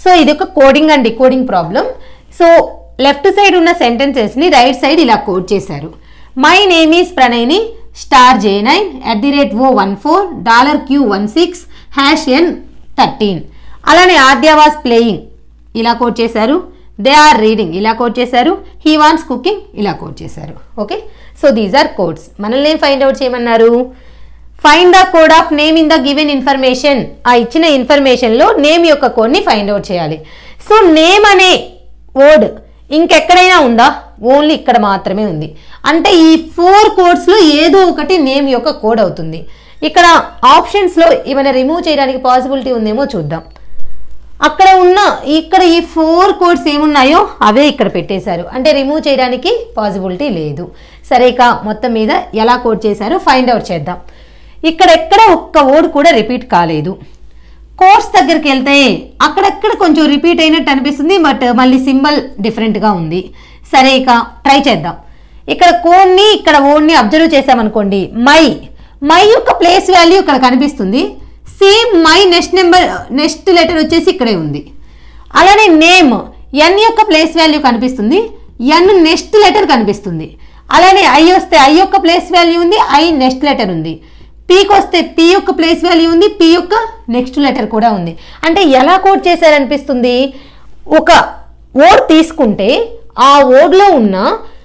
so ఇది ఒక coding and decoding problem so left side ఉన్న సెంటెన్సెస్ని రైట్ సైడ్ ఇలా కోడ్ చేశారు మై నేమ్ ఈస్ ప్రణయ్ని star J nine at the rate O one four dollar Q one six hash N thirteen అలానే Aadya was playing ఇలా code చేశారు they are reading ఇలా code చేశారు హీ వాన్స్ కుకింగ్ ఇలా code చేశారు okay so these are codes మనల్ని ఏం find out చేయమన్నారు find the code of name in the given information ఆ ఇచ్చిన ఇన్ఫర్మేషన్లో నేమ్ యొక్క కోడ్ని ఫైండ్ అవుట్ చేయాలి సో నేమ్ అనే వర్డ్ ఇంకెక్కడైనా ఉందా ఓన్లీ ఇక్కడ మాత్రమే ఉంది అంటే ఈ ఫోర్ కోడ్స్లో ఏదో ఒకటి నేమ్ యొక్క కోడ్ అవుతుంది ఇక్కడ ఆప్షన్స్లో ఏమైనా రిమూవ్ చేయడానికి పాసిబిలిటీ ఉందేమో చూద్దాం అక్కడ ఉన్న ఇక్కడ ఈ ఫోర్ కోడ్స్ ఏమున్నాయో అవే ఇక్కడ పెట్టేశారు అంటే రిమూవ్ చేయడానికి పాసిబిలిటీ లేదు సరే ఇక మొత్తం మీద ఎలా కోడ్ చేశారో ఫైండ్ అవుట్ చేద్దాం ఇక్కడ ఎక్కడ ఒక్క వర్డ్ కూడా రిపీట్ కాలేదు కోర్స్ దగ్గరికి వెళ్తే అక్కడక్కడ కొంచెం రిపీట్ అయినట్టు అనిపిస్తుంది బట్ మళ్ళీ సింబల్ డిఫరెంట్గా ఉంది సరే ఇక ట్రై చేద్దాం ఇక్కడ కోడ్ని ఇక్కడ ఓడ్ని అబ్జర్వ్ చేసామనుకోండి మై మై యొక్క ప్లేస్ వాల్యూ ఇక్కడ కనిపిస్తుంది same my next number next letter వచ్చేసి ఇక్కడే ఉంది అలానే నేమ్ ఎన్ యొక్క ప్లేస్ వాల్యూ కనిపిస్తుంది ఎన్ నెక్స్ట్ లెటర్ కనిపిస్తుంది అలానే ఐ వస్తే ఐ యొక్క ప్లేస్ వాల్యూ ఉంది ఐ నెక్స్ట్ లెటర్ ఉంది పీకి వస్తే పీ యొక్క ప్లేస్ వాల్యూ ఉంది పీ యొక్క నెక్స్ట్ లెటర్ కూడా ఉంది అంటే ఎలా కోడ్ చేశారనిపిస్తుంది ఒక వర్డ్ తీసుకుంటే ఆ వర్డ్లో ఉన్న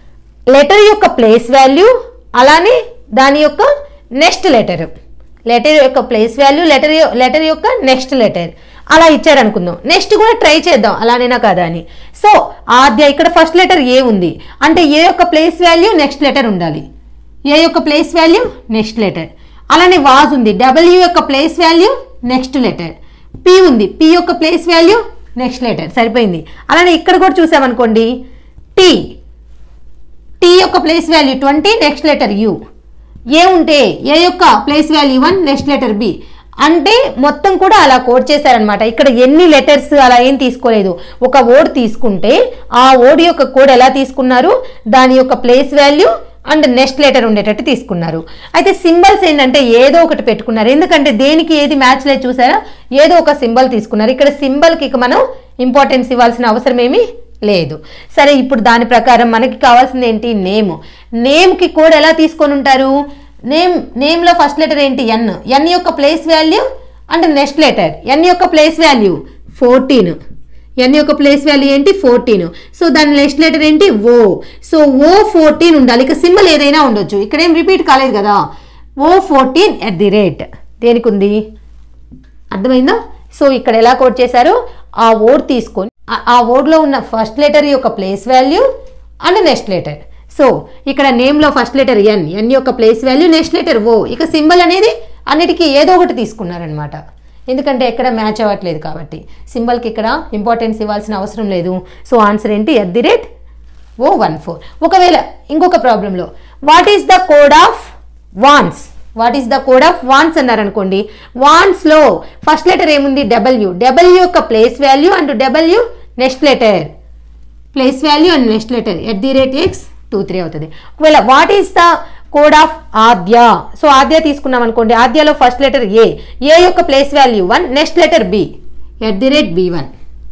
లెటర్ యొక్క ప్లేస్ వాల్యూ అలానే దాని యొక్క నెక్స్ట్ లెటర్ లెటర్ యొక్క ప్లేస్ వాల్యూ లెటర్ లెటర్ యొక్క నెక్స్ట్ లెటర్ అలా ఇచ్చారనుకుందాం నెక్స్ట్ కూడా ట్రై చేద్దాం అలానేనా కాదా అని సో ఆద్య ఇక్కడ ఫస్ట్ లెటర్ ఏ ఉంది అంటే ఏ యొక్క ప్లేస్ వాల్యూ నెక్స్ట్ లెటర్ ఉండాలి ఏ యొక్క ప్లేస్ వాల్యూ నెక్స్ట్ లెటర్ అలానే వాజ్ ఉంది డబ్ల్యూ యొక్క place value next letter P ఉంది పి యొక్క ప్లేస్ వాల్యూ నెక్స్ట్ లెటర్ సరిపోయింది అలానే ఇక్కడ కూడా చూసామనుకోండి టీ టీ యొక్క place value twenty next letter U A ఉంటే ఏ యొక్క place value one next letter B అంటే మొత్తం కూడా అలా కోడ్ చేశారనమాట ఇక్కడ ఎన్ని లెటర్స్ అలా ఏం తీసుకోలేదు ఒక ఓడ్ తీసుకుంటే ఆ ఓడ్ యొక్క కోడ్ ఎలా తీసుకున్నారు దాని యొక్క place value and next letter ఉండేటట్టు తీసుకున్నారు అయితే సింబల్స్ ఏంటంటే ఏదో ఒకటి పెట్టుకున్నారు ఎందుకంటే దేనికి ఏది మ్యాచ్ లేదు చూసారా ఏదో ఒక సింబల్ తీసుకున్నారు ఇక్కడ సింబల్కి ఇక మనం ఇంపార్టెన్స్ ఇవ్వాల్సిన అవసరం ఏమీ లేదు సరే ఇప్పుడు దాని ప్రకారం మనకి కావాల్సింది ఏంటి నేమ్ నేమ్కి కోడ్ ఎలా తీసుకొని ఉంటారు నేమ్ నేమ్లో ఫస్ట్ లెటర్ ఏంటి ఎన్ ఎన్ యొక్క place value and next letter N యొక్క ప్లేస్ వాల్యూ ఫోర్టీన్ ఎన్ యొక్క ప్లేస్ వాల్యూ ఏంటి ఫోర్టీన్ సో దాని నెక్స్ట్ లెటర్ ఏంటి ఓ సో ఓ ఫోర్టీన్ ఉండాలి ఇక సింబల్ ఏదైనా ఉండొచ్చు ఇక్కడ ఏం రిపీట్ కాలేదు కదా O fourteen at the rate దేనికి ఉంది అర్థమైందా సో ఇక్కడ ఎలా కోడ్ చేశారు ఆ వర్డ్ తీసుకొని ఆ- ఆ వర్డ్లో ఉన్న ఫస్ట్ లెటర్ యొక్క place value and next letter so ఇక్కడ నేమ్లో ఫస్ట్ లెటర్ ఎన్ ఎన్ యొక్క place value next letter O ఇక సింబల్ అనేది అన్నిటికీ ఏదో ఒకటి తీసుకున్నారనమాట ఎందుకంటే ఎక్కడ మ్యాచ్ అవ్వట్లేదు కాబట్టి సింబల్కి ఇక్కడ ఇంపార్టెన్స్ ఇవ్వాల్సిన అవసరం లేదు సో ఆన్సర్ ఏంటి at the rate O one four ఒకవేళ ఇంకొక ప్రాబ్లంలో what is the code of was what is the code of was అన్నారు అనుకోండి వాన్స్లో ఫస్ట్ లెటర్ ఏముంది డబ్ల్యూ డబ్ల్యూ యొక్క place value and W next letter place value and next letter at the rate X two three అవుతుంది ఒకవేళ what is the code of Aadya so Aadya తీసుకున్నాం అనుకోండి ఆద్యలో ఫస్ట్ లెటర్ ఏ ఏ యొక్క place value one next letter B at the rate B one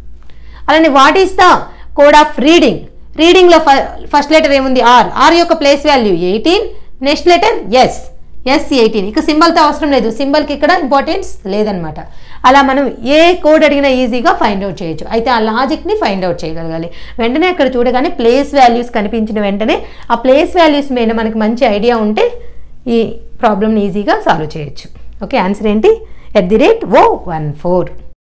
అలానే what is the code of reading రీడింగ్లో first letter ఏముంది R R యొక్క place value eighteen next letter S S eighteen ఇక సింబల్తో అవసరం లేదు సింబల్కి ఇక్కడ ఇంపార్టెన్స్ లేదనమాట అలా మనం ఏ కోడ్ అడిగినా ఈజీగా ఫైండ్ అవుట్ చేయొచ్చు అయితే ఆ లాజిక్ని ఫైండ్ అవుట్ చేయగలగాలి వెంటనే అక్కడ చూడగానే ప్లేస్ వాల్యూస్ కనిపించిన వెంటనే ఆ ప్లేస్ వాల్యూస్ మీద మనకి మంచి ఐడియా ఉంటే ఈ ప్రాబ్లమ్ని ఈజీగా సాల్వ్ చేయొచ్చు ఓకే ఆన్సర్ ఏంటి at the rate O one four